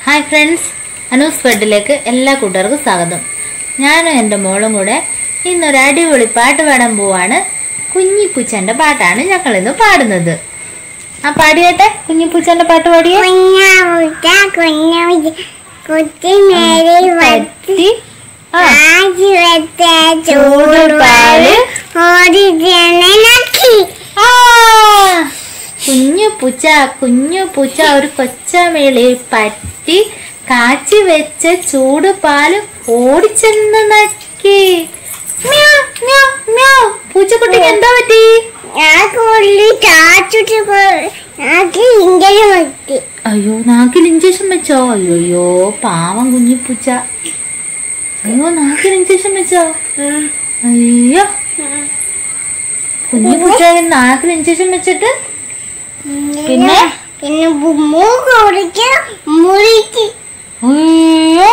Hi friends Anu's ബെഡിലേക്ക് എല്ലാ കൂട്ടുകാർക്കും സ്വാഗതം ഞാനും എൻ്റെ മോളും കൂടെ ഇന്നൊരു അടിപൊളി പാട്ട് പാടാൻ പോവാണ് കുഞ്ഞിപ്പൂച്ചൻ്റെ പാട്ടാണ് ഞങ്ങൾ ഇന്ന് പാടുന്നത് ആ പാടിയട്ടെ കുഞ്ഞിപ്പൂച്ചൻ്റെ പാട്ട് പാടിയേ കുഞ്ഞാവുച്ച കുഞ്ഞു കുത്തി മേരി വത്തി പറ്റി ആ ആജി വെച്ച ചൂടുപാല് ചൂടുപാല് ഓടി ജനലക്കി ആ കുഞ്ഞു പൂച്ച കുഞ്ഞു പൂച്ച ഒരു കൊച്ചമേളി പറ്റി കാച്ചി വെച്ച ചൂട് പാല് ഓടിച്ചെന്ന് നക്കി മ്യാ, മ്യാ, മ്യാ. പൂച്ചക്കുട്ടിക്ക് എന്താ പറ്റി ഞാൻ കൊള്ളി ചാച്ചുട്ട് ഞാക്ക് ഇങ്ങനെ വത്തി അയ്യോ നാക്കിൽ ഇഞ്ചക്ഷൻ വെച്ചോ അയ്യോ അയ്യോ പാവം കുഞ്ഞു പൂച്ച അയ്യോ നാക്കിൽ ഇഞ്ചക്ഷൻ വെച്ചോ അയ്യോ കുഞ്ഞു പൂച്ച നാക്കിൽ ഇഞ്ചക്ഷൻ വെച്ചിട്ട് പിന്നെ? പിന്നെ മൂക്ക് ഒടിച്ച് മുറിച്ച് അയ്യോ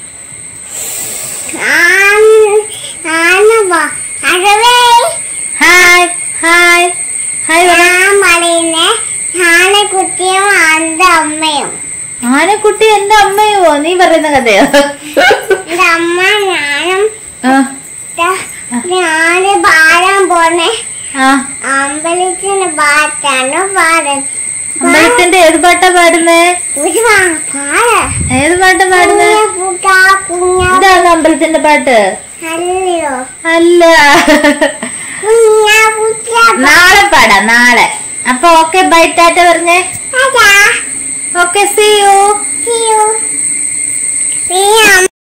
ആന വാ അടവേ ഹായ് ഹായ് ഹായ് പറ. ഞാൻ പറയുന്ന ആന കുട്ടിയും അന്റെ അമ്മയും ആനക്കുട്ടി എന്റെ അമ്മയോ നീ പറയുന്ന കഥയോ എന്റെ അമ്മ ഞാനും ആ, ദാ ഞാന് പാടാൻ പോണേ ആ അമ്പലത്തിന് പാട്ടാണ് പാടുന്നത് അമ്പലത്തിന്റെ ഏത് പാട്ടാ പാടുന്നേ ഒരു പാ- പാടാ ഏത് പാട്ടാ പാടുന്നേ കുഞ്ഞ കുഞ്ഞ ഇതാണ് അമ്പലത്തിന്റെ പാട്ട് അല്ലയോ അല്ല കുഞ്ഞ കുഞ്ഞ നാളെ പാടാം നാളെ അപ്പൊ ഓക്കെ ബൈ ടാറ്റ പറഞ്ഞേ അതാ okay see you See you. See you.